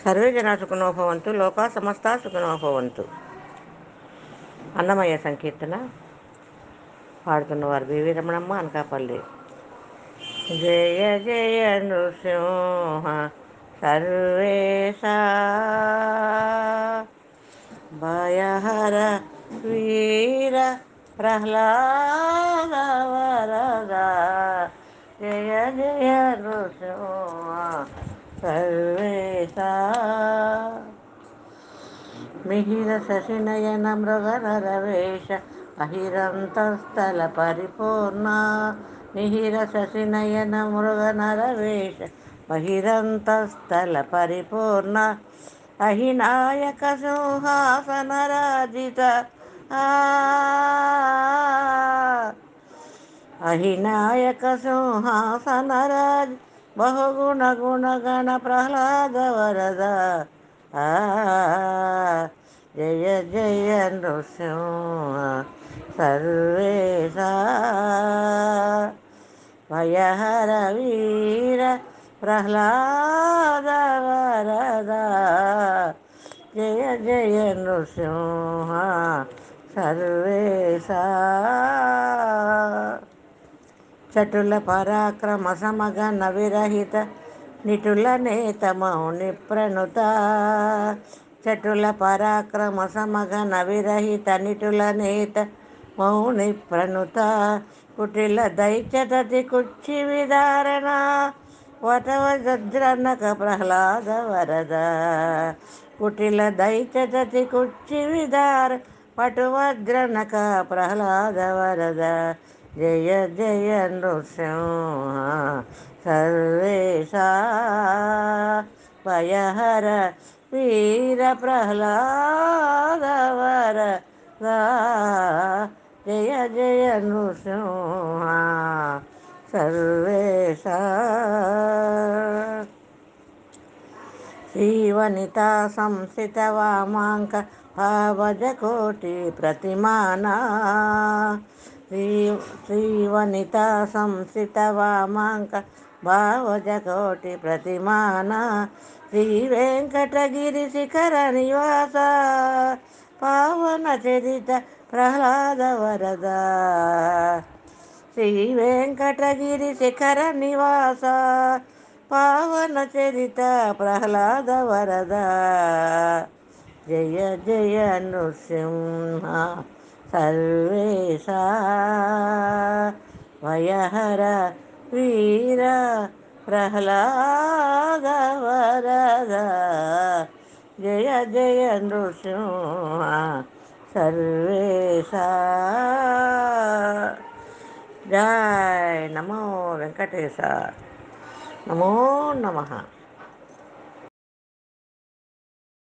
survey జనా సుఖినో భవంతు లోకా సమస్త సుఖినో భవంతు అన్నమయ్య సంకీర్తన పాడుతున్నవారు బివి రమణమ్మ అనకాపల్లి జయ జయ నృసింహ సర్వేశ భయహర వీర ప్రహ్లాద వరద జయ జయ నృసింహ సర్వేశ మిహిర శశినయన మృగనరవేష అహిరంతస్థల పరిపూర్ణ మిహిర శశినయన మృగనరవేష బహిరంతస్థల పరిపూర్ణ అహినాయక సింహాసన రాజిత అహినాయక సింహాసన రాజ్ బహుగుణ గుణ గణ ప్రహ్లాద వరద ఆ జయ జయ నృసింహ సర్వేశ భయహర వీర ప్రహ్లాద వరద జయ జయ నృసింహ సర్వేశ చటుల పరాక్రమ సమగన విరహిత నిటుల నేత మౌని ప్రణుత చటుల పరాక్రమ సమగన విరహిత నిటుల నేత మౌని ప్రణుత కుటిల దైత్యతతి కుచ్చి విదారణ వటవ జజ్రనక ప్రహ్లాద వరద కుటిల దైత్యతతి కుచ్చి విదార పటువజ్రనక ప్రహ్లాద వరద జయ జయ నృసింహ సర్వేశ భయహర వీర ప్రహ్లాద వరద జయ జయ నృసింహ సర్వేశ శ్రీవనిత సంస్థిత వామాంక భావజ కోటి ప్రతిమానా శ్రీ శ్రీవనిత సంస్థిత వామాంక భావజ కోటి ప్రతిమాన శ్రీ వెంకటగిరి శిఖర నివాస పావన చరిత ప్రహ్లాద వరద శ్రీ వెంకటగిరి శిఖర నివాస పావన చరిత ప్రహ్లాద వరద జయ జయ నృసింహ సర్వేశ వయహర వీర ప్రహ్లాద వరద జయ జయ నృసింహ సర్వేశ జయ నమో వెంకటేశ నమో నమః